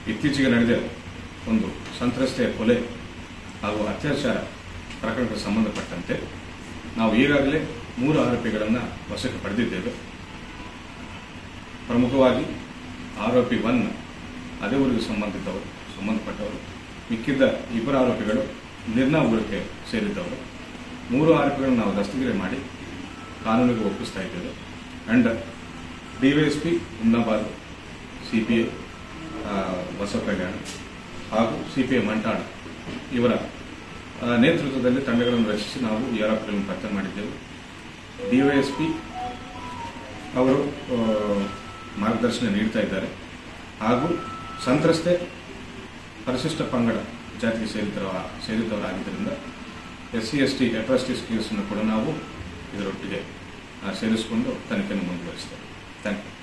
ಇತ್ತೀಚೆಗೆ ನಡೆದ ಒಂದು ಸಂತ್ರಸ್ತೆಯ ಕೊಲೆ ಹಾಗೂ ಅತ್ಯಾಚಾರ ಪ್ರಕರಣಕ್ಕೆ ಸಂಬಂಧಪಟ್ಟಂತೆ ನಾವು ಈಗಾಗಲೇ ಮೂರು ಆರೋಪಿಗಳನ್ನು ವಶಕ್ಕೆ ಪಡೆದಿದ್ದೇವೆ ಪ್ರಮುಖವಾಗಿ ಆರೋಪಿ ಒನ್ ಅದೇ ಊರಿಗೆ ಸಂಬಂಧಿತವರು ಸಂಬಂಧಪಟ್ಟವರು ಮಿಕ್ಕಿದ್ದ ಇಬ್ಬರು ಆರೋಪಿಗಳು ನಿರ್ನಾವುಗಳಿಗೆ ಸೇರಿದ್ದವರು ಮೂರು ಆರೋಪಿಗಳನ್ನು ನಾವು ದಸ್ತಗಿರಿ ಮಾಡಿ ಕಾನೂನಿಗೆ ಒಪ್ಪಿಸ್ತಾ ಇದ್ದೇವೆ and DYSP Humnabad C P I Basavakalyan ಹಾಗೂ ಸಿ ಪಿ ಐ ಮಂಟಾಳ ಇವರ ಆ, ನೇತೃತ್ವದಲ್ಲಿ ತಂಡಗಳನ್ನು ರಚಿಸಿ ನಾವು ಈ ಆರೋಪಿಗಳನ್ನು ಪತ್ತೆ ಮಾಡಿದ್ದೆವು ಡಿವೈಎಸ್ಪಿ ಅವರು ಆ, ಮಾರ್ಗದರ್ಶನ ನೀಡ್ತಾ ಇದ್ದಾರೆ ಹಾಗೂ ಸಂತ್ರಸ್ತೆ ಪರಿಶಿಷ್ಟ ಪಂಗಡ ಜಾತಿಗೆ ಸೇರಿದವ ಸೇರಿದವರಾಗಿದ್ದರಿಂದ S C S T atrocities ಕೇಸನ್ನು ಕೂಡ ನಾವು ಇದರೊಟ್ಟಿಗೆ ಆ, ಸೇರಿಸಿಕೊಂಡು ತನಿಖೆಯನ್ನು ಮುಂದುವರಿಸ್ತೇವೆ ಥ್ಯಾಂಕ್ ಯು